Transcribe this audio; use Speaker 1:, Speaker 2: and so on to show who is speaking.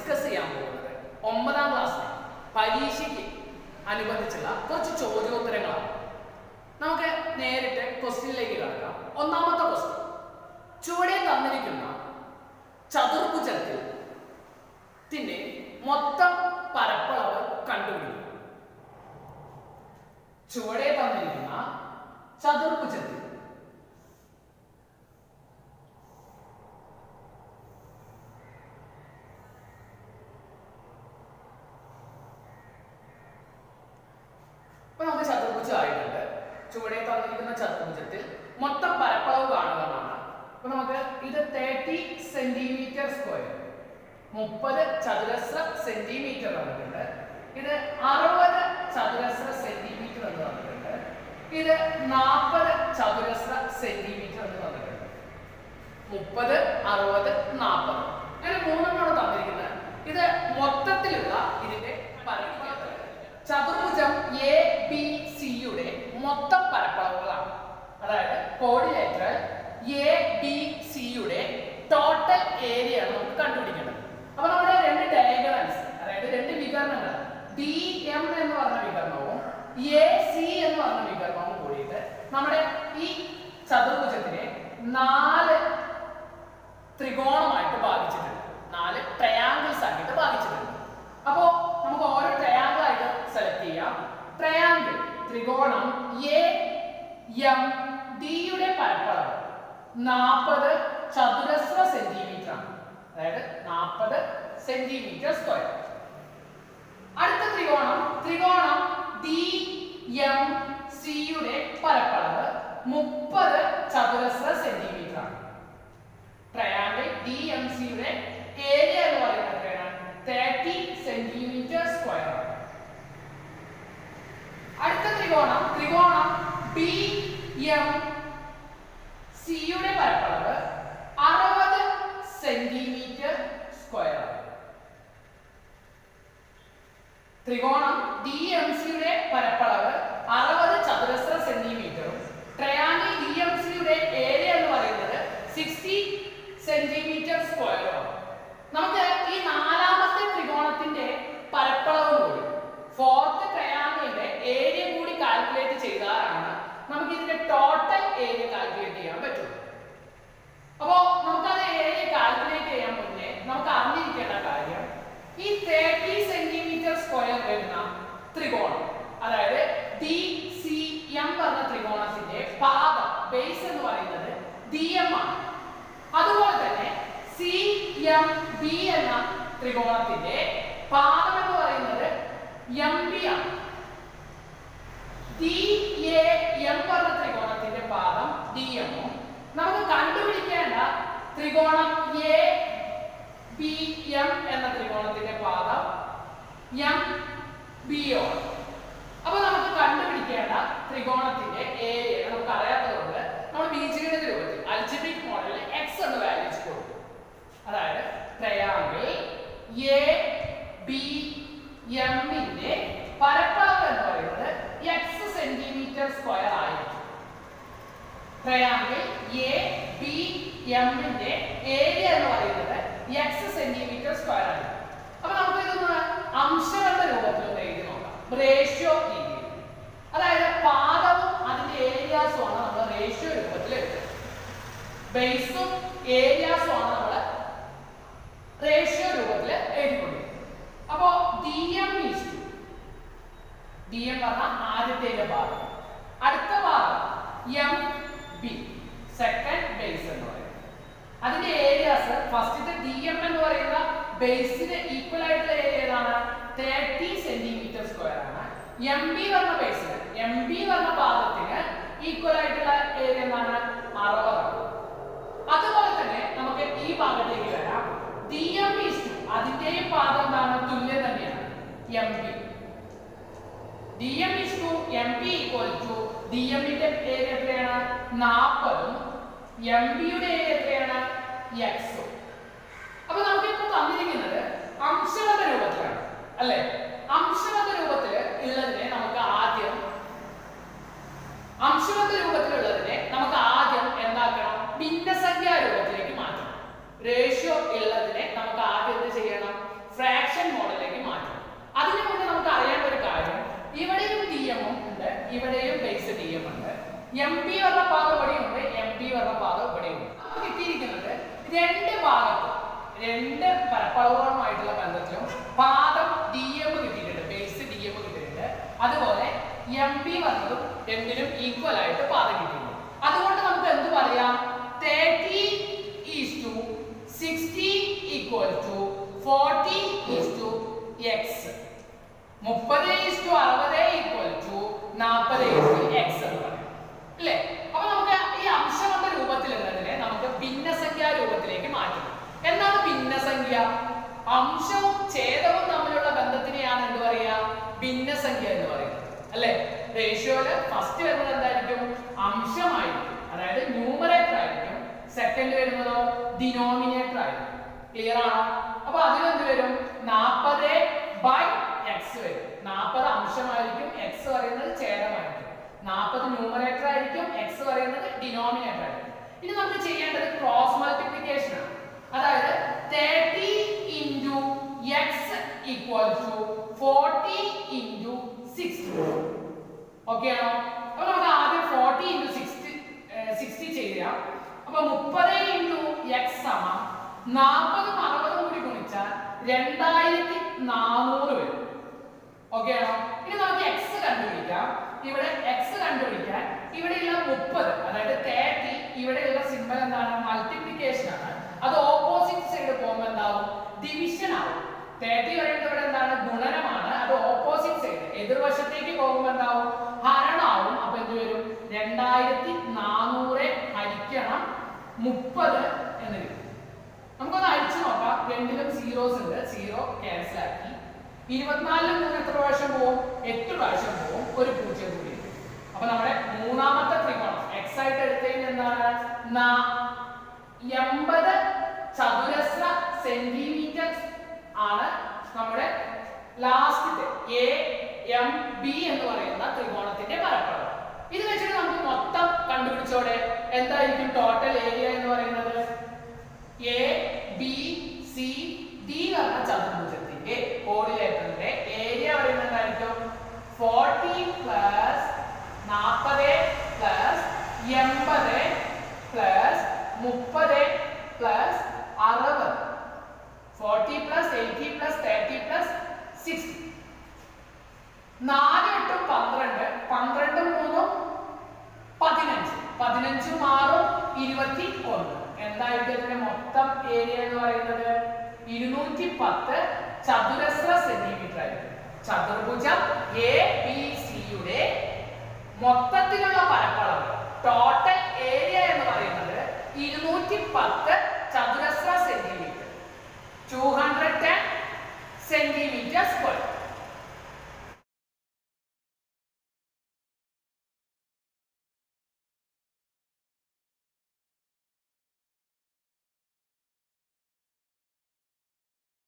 Speaker 1: Discuss ചെയ്യാൻ പോകുന്നത് ഒമ്പതാം ക്ലാസ്സിലെ പരീക്ഷയ്ക്ക് അനുബന്ധിച്ചുള്ള കുറച്ച് ചോദ്യോത്തരങ്ങളാണ് നമുക്ക് നേരിട്ട് ക്വസ്റ്റ്യനിലേക്ക് കടക്കാം ഒന്നാമത്തെ ക്വസ്റ്റ്യൻ ചുവടെ തന്നിരിക്കുന്ന ചതുർഭുജത്തിന്റെ മൊത്തം പരപ്പളവ് കണ്ടുപിടിക്കുക ചുവടെ തന്നിരിക്കുന്ന ചതുർഭുജത്തിൽ അപ്പൊ നമുക്ക് ചതുർഭുജം ആയിട്ടുണ്ട് ചുവടെ തന്നിരിക്കുന്ന ചതുർഭുജത്തിൽ മൊത്തം പരപ്പളവ് കാണുക എന്നാണ് അപ്പൊ നമുക്ക് ഇത് തേർട്ടി സെന്റിമീറ്റർ സ്ക്വയർ മുപ്പത് ചതുരശ്ര സെന്റിമീറ്റർ തന്നിട്ടുണ്ട് ഇത് അറുപത് ചതുരശ്ര സെന്റിമീറ്റർ എന്ന് തന്നിട്ടുണ്ട് ഇത് നാൽപ്പത് ചതുരശ്ര സെന്റിമീറ്റർ എന്ന് തന്നിട്ടുണ്ട് മുപ്പത് അറുപത് നാൽപ്പത് അങ്ങനെ മൂന്നെണ്ണമാണ് തന്നിരിക്കുന്നത് ഇത് മൊത്തത്തിലുള്ള ഇതിന്റെ പരപ്പളവ് ചതുർഭുജം എ ബി സിയുടെ മൊത്തം പരപ്പളവുകളാണ് അതായത് കോർഡിനേറ്റർ എ ബി സിയുടെ ടോട്ടൽ ഏരിയ ആണ് നമുക്ക് കണ്ടുപിടിക്കേണ്ടത് അപ്പൊ നമ്മുടെ രണ്ട് ഡയഗ്രംസ് അതായത് രണ്ട് വികരണങ്ങൾ ഡി എം എന്ന് പറഞ്ഞ വികരണവും എ സി എന്ന് പറഞ്ഞ വികരണവും കൂടിയിട്ട് നമ്മുടെ ഈ ചതുർഭുജത്തിനെ നാല് ത്രികോണമായിട്ട് ഭാഗിച്ചിട്ടുണ്ട് നാല് ട്രയാങ്കിൾസ് ആക്കിയിട്ട് ഭാഗിച്ചിട്ടുണ്ട് അപ്പോ നമുക്ക് ഓരോ ട്രയാങ്കിൾ ആയിട്ട് സെലക്ട് ചെയ്യാം ട്രയാങ്കിൾ ത്രികോണം എ എം ഡിയുടെ പരപ്പളവ് നാൽപ്പത് ചതുരശ്ര സെന്റിമീറ്റർ ആണ് അതായത് നാൽപ്പത് സെന്റിമീറ്റർ സ്ക്വയർ അടുത്ത ത്രികോണം ത്രികോണം ഡി എം സിയുടെ പരപ്പളവ് മുപ്പത് ചതുരശ്ര സെന്റിമീറ്റർ ആണ് ട്രയാങ്കിൾ ഡി എം സിയുടെ ഏരിയ എന്ന് പറയുന്നത് എത്രയാണ് തേർട്ടി സെന്റിമീറ്റർ സ്ക്വയർ ആണ് അടുത്ത ത്രികോണം ത്രികോണം ബി എം സിയുടെ പരപ്പളവ് അറുപത് സെന്റിമീറ്റർ സ്ക്വയർ ആണ് ത്രികോണം ഡി എം സിയുടെ പരപ്പളവ് അറുപത് ചതുരശ്ര സെന്റിമീറ്ററും ട്രയാങ്കിൾ ഡി എം സിയുടെ ഏരിയ എന്ന് പറയുന്നത് സിക്സ്റ്റി സെന്റിമീറ്റർ സ്ക്വയറുമാണ് നമുക്ക് ഈ നാലാമത്തെ ത്രികോണത്തിന്റെ പരപ്പളവ് കൂടി ഫോർത്ത് ട്രയാങ്കിളിന്റെ ഏരിയ കൂടി കാൽക്കുലേറ്റ് ചെയ്താലാണ് നമുക്ക് ഇതിന്റെ ടോട്ടൽ ഏരിയ കാൽക്കുലേറ്റ് ചെയ്യാൻ പറ്റും അപ്പോ നമുക്കത് ഏരിയ കാൽക്കുലേറ്റ് ചെയ്യാൻ മുന്നേ നമുക്ക് അറിഞ്ഞിരിക്കേണ്ട കാര്യം ഈ തേർട്ടി സെന്റിമീറ്റർ സ്ക്വയർ വരുന്ന ത്രികോണം അതായത് ഡി സി എം പറഞ്ഞ ത്രികോണത്തിന്റെ പാദം ബേസ് എന്ന് പറയുന്നത് ഡി എം ആണ് അതുപോലെ തന്നെ സി എം ബി എന്ന ത്രികോണത്തിന്റെ പാദം എന്ന് പറയുന്നത് എം ബി ആണ് ഡി എ എം പറഞ്ഞ ത്രികോണത്തിന്റെ പാദം ഡി എമ്മും നമുക്ക് കണ്ടുപിടിക്കേണ്ട ത്രികോണം എ ബി എം എന്ന ത്രികോണത്തിന്റെ പാദം എം ബി ഒ അപ്പൊ നമുക്ക് കണ്ടുപിടിക്കേണ്ട ത്രികോണത്തിന്റെ ഏരിയ നമുക്ക് അറിയാത്തതുകൊണ്ട് നമ്മൾ ബീജഗണിത രൂപത്തിൽ അൽജിബ്രിക് മോഡലിൽ എക്സ് എന്ന് വാല്യൂസ് കൊടുക്കും അതായത് ട്രയാങ്കിൾ എ ബി എമ്മിന്റെ പരപ്പളവ് എന്ന് പറയുന്നത് എക്സ് സെന്റിമീറ്റർ സ്ക്വയർ ആയിരിക്കും ട്രയാങ്കിൾ എ ബി എമ്മിന്റെ ഏരിയ എന്ന് പറയുന്നത് എക്സ് സെന്റിമീറ്റർ സ്ക്വയർ ആയിരിക്കും അപ്പൊ നമുക്ക് ഇതൊന്ന് അംശങ്ങളുടെ രൂപത്തിൽ ഒന്ന് എഴുതി നോക്കാം റേഷ്യോ രീതിയിൽ അതായത് പാദവും അതിന്റെ ഏരിയാസും ആണ് നമ്മൾ റേഷ്യോ രൂപത്തിൽ എടുത്തത് ബേസും ഏരിയാസും ആണ് നമ്മൾ റേഷ്യോ രൂപത്തിൽ എഴുതിക്കൊണ്ടിരിക്കുന്നത് അപ്പോ D M is to D M പറഞ്ഞ ആദ്യത്തെ ഭാഗം അടുത്ത ഭാഗം എം ബി സെക്കൻഡ് ബേസ് എന്ന് പറയുന്നത് അതിന്റെ ഏരിയാസ് ഫസ്റ്റത്തെ ഡി എം എന്ന് പറയുന്ന ബേസിന് ഈക്വൽ ആയിട്ടുള്ള ഏരിയ ഏതാണ് തേർട്ടി സെന്റിമീറ്റർ സ്ക്വയർ ആണ് എം ബി പറഞ്ഞ ബേസിന് എം ബി പറഞ്ഞ പാദത്തിന് ഈക്വൽ ആയിട്ടുള്ള ഏരിയ എന്താണ് അറുപതാണ് അതുപോലെ തന്നെ നമുക്ക് ഈ ഭാഗത്തേക്ക് വരാം ഡി എം ഈസ് ടു അതിന്റെയും പാദം എന്താണ് തുല്യം തന്നെയാണ് M B D M is to M P equal to ഡി എമ്മിന്റെ ഏരിയ എത്രയാണ് നാൽപ്പതും എം ബിയുടെ ഏരിയ എത്രയാണ് എക്സും അപ്പൊ നമുക്ക് ഇപ്പൊ തന്നിരിക്കുന്നത് അംശബദ്ധ രൂപത്തിലാണ് അല്ലെ അംശബദ്ധ രൂപത്തിൽ ഉള്ളതിനെ നമുക്ക് ആദ്യം അംശബദ്ധ രൂപത്തിലുള്ളതിനെ നമുക്ക് ആദ്യം എന്താക്കണം ഭിന്നസംഖ്യാ രൂപത്തിലേക്ക് മാറ്റണം റേഷ്യോ ഉള്ളതിനെ നമുക്ക് ആദ്യം എന്ത് ചെയ്യണം ഫ്രാ രണ്ടിനും ഈക്വൽ ആയിട്ട് പാത കിട്ടുന്നു അതുകൊണ്ട് നമുക്ക് എന്ത് പറയാം thirty is to sixty equal to forty is to X മുപ്പത് ഈസ് ടു അറുപത് ഈക്വൽ ടു നാൽപ്പത് ഈസ് ടു എക്സ് എന്ന് പറയാം അല്ലേ അപ്പൊ നമുക്ക് ഈ അംശബന്ധ രൂപത്തിൽ എന്നതിനെ നമുക്ക് ഭിന്നസംഖ്യാ രൂപത്തിലേക്ക് മാറ്റണം എന്താണ് ഭിന്നസംഖ്യ അംശവും ഛേദവും തമ്മിലുള്ള ബന്ധത്തിനെയാണ് എന്ത് പറയാ ഭിന്നസംഖ്യ എന്ന് പറയുന്നത് അല്ലേ റേഷ്യോയില് ഫസ്റ്റ് വരുന്നത് എന്തായിരിക്കും അംശമായിരിക്കും അതായത് ന്യൂമറേറ്റർ ആയിരിക്കും സെക്കൻഡ് വരുന്നതോ ഡിനോമിനേറ്റർ ആയിരിക്കും ക്ലിയർ ആണോ അപ്പൊ അതിലെന്ത് വരും നാൽപ്പത് ബൈ എക്സ് വരും നാൽപ്പത് അംശമായിരിക്കും എക്സ് പറയുന്നത് ഛേദമായിരിക്കും നാൽപ്പത് ന്യൂമറേറ്റർ ആയിരിക്കും എക്സ് പറയുന്നത് ഡിനോമിനേറ്റർ ആയിരിക്കും ഇനി നമുക്ക് ചെയ്യേണ്ടത് ക്രോസ് മൾട്ടിപ്ലിക്കേഷൻ ആണ് അതായത് thirty into X equal to forty into sixty okay ആണോ അപ്പൊ നമുക്ക് ആദ്യം ഫോർട്ടി ഇൻറ്റു സിക്സ്റ്റി സിക്സ്റ്റി ചെയ്യാം അപ്പൊ മുപ്പത് ഇൻറ്റു എക്സ് സമം നാൽപ്പതും അറുപതും കൂടി ഗുണിച്ചാൽ രണ്ടായിരത്തി നാനൂറ് വരും ഓക്കെ ആണോ ഇനി നമുക്ക് എക്സ് കണ്ടുപിടിക്കാം ഇവിടെ എക്സ് കണ്ടുപിടിക്കാൻ ഇവിടെയുള്ള മുപ്പത് അതായത് തേർട്ടി ഇവിടെയുള്ള സിമ്പൽ എന്താണ് മൾട്ടിപ്ലിക്കേഷൻ ആണ് അത് ഓപ്പോസിറ്റ് സൈഡ് പോകുമ്പോൾ എന്താവും ഡിവിഷൻ ആവും തേർട്ടി പറയുന്നത് ഇവിടെ എന്താണ് ഗുണനമാണ് അത് ഓപ്പോസിറ്റ് സൈഡ് എതിർവശത്തേക്ക് പോകുമ്പോൾ എന്താവും ഹരണാവും അപ്പൊ എന്ത് വരും രണ്ടായിരത്തി നാനൂറ് ഹരിക്കണം മുപ്പത് എന്ന് കിട്ടും നമുക്കൊന്ന് അടിച്ചു നോക്കാം രണ്ടിലും സീറോസ് ഉണ്ട് സീറോ ക്യാൻസൽ ആക്കി ഇരുപത്തിനാലിലും മൂന്ന് എത്ര പ്രാവശ്യം പോവും എട്ട് പ്രാവശ്യം പോവും ഒരു പൂജ്യം കൂടി ഉണ്ട്. അപ്പൊ നമ്മുടെ മൂന്നാമത്തെ ത്രികോണം എക്സ് ആയിട്ട് എടുത്തതിന് എന്താണ് നാ- എൺപത് ചതുരശ്ര സെന്റിമീറ്റർ ആണ് നമ്മുടെ ലാസ്റ്റത്തെ എ എം ബി എന്ന് പറയുന്ന ത്രികോണത്തിന്റെ പരപ്പളവ് ഇത് വെച്ചിട്ട് നമുക്ക് മൊത്തം കണ്ടുപിടിച്ചോടെ എന്തായിരിക്കും ടോട്ടൽ ഏരിയ എന്ന് പറയുന്നത് എ ബി സി ഡി എന്ന ചതുർഭുജത്തിന്റെ കോർഡിനേറ്ററിന്റെ ഏരിയ പറയുന്നത് എന്തായിരിക്കും ഫോർട്ടി പ്ലസ് നാൽപ്പത് പ്ലസ് എൺപത് പ്ലസ് മുപ്പത് പ്ലസ് അറുപത് forty plus eighty plus thirty plus sixty നാല് എട്ടും പന്ത്രണ്ട് പന്ത്രണ്ടും മൂന്നും പതിനഞ്ച് പതിനഞ്ചും ആറും ഇരുപത്തി ഒന്ന് എന്തായിട്ട് ഇതിന്റെ മൊത്തം ഏരിയ എന്ന് പറയുന്നത് ഇരുന്നൂറ്റി പത്ത് ചതുരശ്ര സെന്റിമീറ്റർ ആയിരിക്കും ചതുർഭുജം എ ബി സിയുടെ മൊത്തത്തിലുള്ള പരപ്പളവ് ടോട്ടൽ ഏരിയ എന്ന് പറയുന്നത് ഇരുന്നൂറ്റി പത്ത് ചതുരശ്ര centimetre two hundred ten centimetre square